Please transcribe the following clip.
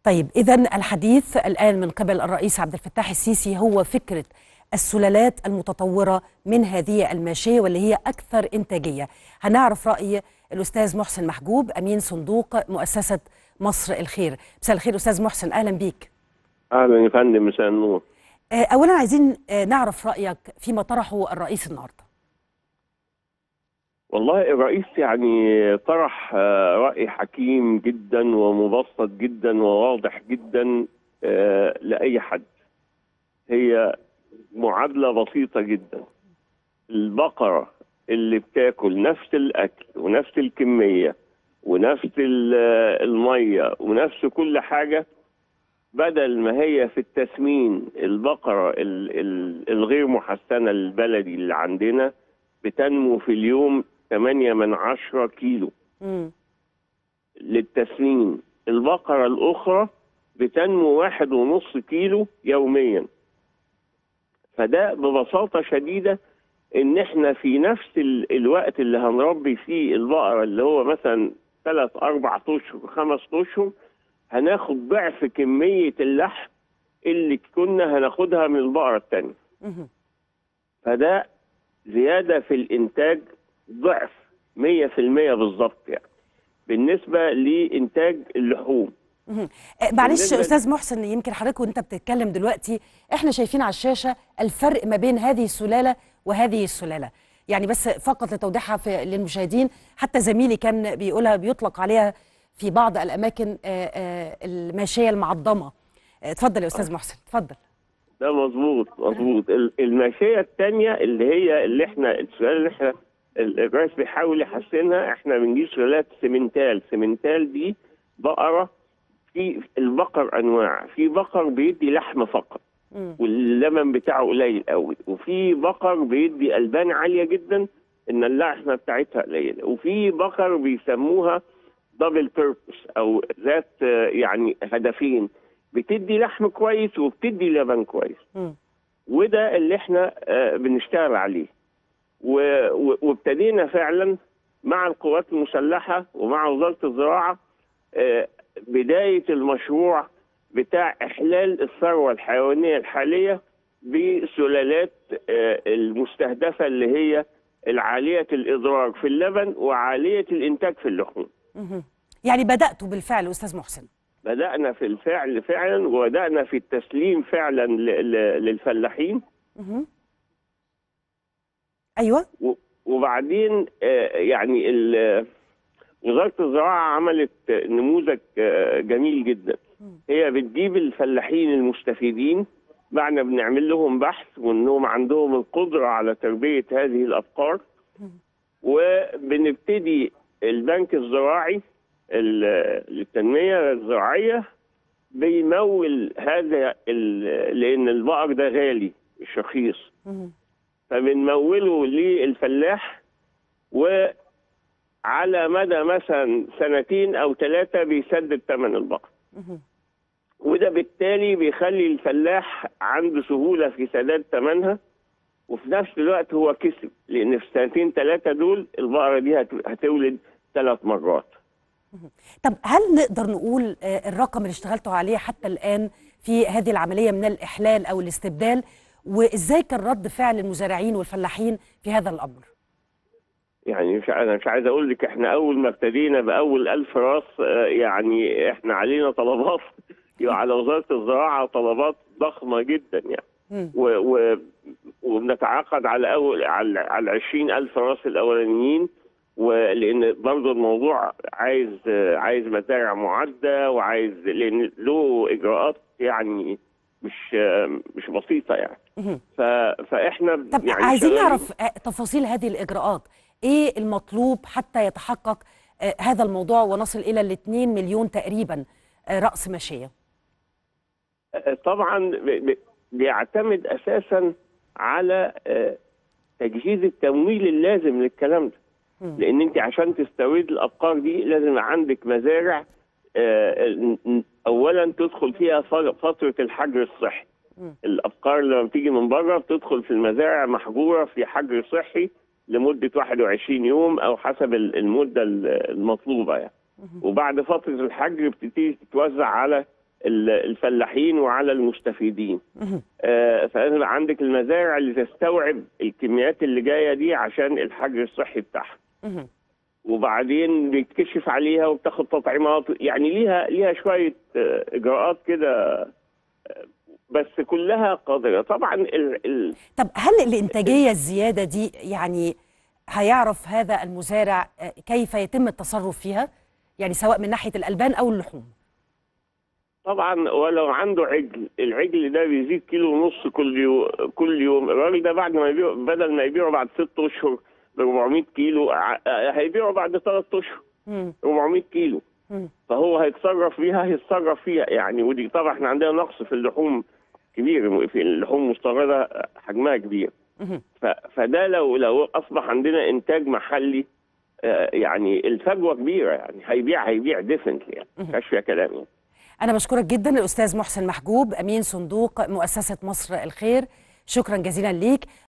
طيب إذا الحديث الآن من قبل الرئيس عبد الفتاح السيسي هو فكرة السلالات المتطورة من هذه الماشية واللي هي أكثر إنتاجية هنعرف رأي الأستاذ محسن محجوب أمين صندوق مؤسسة مصر الخير مساء الخير أستاذ محسن أهلا بيك اهلا يا فندم مساء النور آه، أولا عايزين آه، نعرف رأيك فيما طرحه الرئيس النهاردة والله الرئيس يعني طرح آه، رأي حكيم جدا ومبسط جدا وواضح جدا آه، لأي حد هي معادلة بسيطة جدا البقرة اللي بتاكل نفس الأكل ونفس الكمية ونفس ال- آه، المية ونفس كل حاجة بدل ما هي في التسمين البقرة ال- ال- الغير محسنة البلدي اللي عندنا بتنمو في اليوم 8 من 10 كيلو مم. للتسمين البقرة الأخرى بتنمو واحد ونص كيلو يوميا فده ببساطة شديدة إن إحنا في نفس ال- الوقت اللي هنربي فيه البقرة اللي هو مثلا ثلاث أربع أشهر خمس أشهر هناخد ضعف كمية اللحم اللي كنا هناخدها من البقرة التانية مهم. فده زيادة في الإنتاج ضعف 100% بالظبط يعني بالنسبة لإنتاج اللحوم مهم. آه، معلش بالنسبة ل- أستاذ محسن يمكن حضرتك وأنت بتتكلم دلوقتي إحنا شايفين على الشاشة الفرق ما بين هذه السلالة وهذه السلالة يعني بس فقط لتوضيحها في للمشاهدين حتى زميلي كان بيقولها بيطلق عليها في بعض الأماكن آه، آه، الماشية المعضمة آه، اتفضل يا أستاذ محسن اتفضل ده مظبوط مظبوط ال- الماشية التانية اللي هي اللي احنا السؤال اللي احنا ال- الرئيس بيحاول يحسنها احنا بنجيب سلالات سمنتال سمنتال دي بقرة في البقر انواع في بقر بيدي لحم فقط مم. واللبن بتاعه قليل قوي وفي بقر بيدي البان عاليه جدا ان اللحمه بتاعتها قليله وفي بقر بيسموها دبل بيربس او ذات آه، يعني هدفين بتدي لحم كويس وبتدي لبن كويس مم. وده اللي احنا آه، بنشتغل عليه و- و- وابتدينا فعلا مع القوات المسلحه ومع وزاره الزراعه آه، بدايه المشروع بتاع احلال الثروه الحيوانيه الحاليه بسلالات آه، المستهدفه اللي هي العاليه الاضرار في اللبن وعاليه الانتاج في اللحوم. مهم. يعني بدأتوا بالفعل أستاذ محسن بدانا في الفعل فعلا وبدانا في التسليم فعلا ل- ل- للفلاحين مهم. أيوة و- وبعدين آه، يعني ال- وزاره الزراعه عملت نموذج آه، جميل جدا هي بتجيب الفلاحين المستفيدين بعد ما بنعمل لهم بحث وانهم عندهم القدره على تربيه هذه الافكار وبنبتدي البنك الزراعي ال- للتنميه الزراعيه بيمول هذا ال- لان البقر ده غالي مش رخيص مهم. فبنموله للفلاح وعلى مدى مثلا سنتين او ثلاثه بيسدد ثمن البقر مهم. وده بالتالي بيخلي الفلاح عنده سهوله في سداد ثمنها وفي نفس الوقت هو كسب لان في سنتين ثلاثه دول البقره دي هت- هتولد ثلاث مرات طب هل نقدر نقول آه، الرقم اللي اشتغلتوا عليه حتى الآن في هذه العملية من الإحلال أو الاستبدال وإزاي كان رد فعل المزارعين والفلاحين في هذا الأمر يعني مش انا مش عايز اقول لك احنا اول ما ابتدينا باول ألف راس آه، يعني احنا علينا طلبات يبقى على وزاره الزراعه طلبات ضخمه جدا يعني مم. و و وبنتعاقد على اول على على 20 ألف راس الاولانيين ولان برضه الموضوع عايز آه، عايز مزارع معده وعايز لان له اجراءات يعني مش آه، مش بسيطه يعني مهم. ف فاحنا طب يعني عايزين شغالين- نعرف آه، تفاصيل هذه الإجراءات إيه المطلوب حتى يتحقق آه، هذا الموضوع ونصل إلى ال 2 مليون تقريبا آه، رأس ماشية طبعا ب- ب- بيعتمد اساسا على آه، تجهيز التمويل اللازم للكلام ده مم. لان انت عشان تستورد الافكار دي لازم يبقى عندك مزارع آه، ن- ن- اولا تدخل فيها ف- فتره الحجر الصحي مم. الافكار لما بتيجي من بره بتدخل في المزارع محجوره في حجر صحي لمده 21 يوم او حسب ال- المده ال- المطلوبه يعني وبعد فتره الحجر بتبتدي تتوزع على ال- الفلاحين وعلى المستفيدين مهم. آه، فلازم يبقى عندك المزارع اللي تستوعب الكميات اللي جايه دي عشان الحجر الصحي بتاعها مهم. وبعدين بيتكشف عليها وبتاخد تطعيمات يعني ليها ليها شويه آه، اجراءات كده آه، بس كلها قادره طبعا ال ال طب هل الإنتاجية الزيادة دي يعني هيعرف هذا المزارع آه، كيف يتم التصرف فيها يعني سواء من ناحية الألبان أو اللحوم طبعا ولو عنده عجل العجل ده بيزيد كيلو ونص كل يوم كل يوم الراجل ده بعد ما يبيع بدل ما يبيعه بعد ست اشهر ب 400 كيلو ع- هيبيعه بعد ثلاث اشهر مم. 400 كيلو مم. فهو هيتصرف فيها هيتصرف فيها يعني ودي طبعا احنا عندنا نقص في اللحوم كبير في اللحوم المستورده حجمها كبير مهم. ف- فده لو لو اصبح عندنا انتاج محلي آه، يعني الفجوه كبيره يعني هيبيع هيبيع ديفنتلي يعني مفيهاش فيها كلام يعني أنا بشكرك جدا الأستاذ محسن محجوب أمين صندوق مؤسسة مصر الخير شكرا جزيلا ليك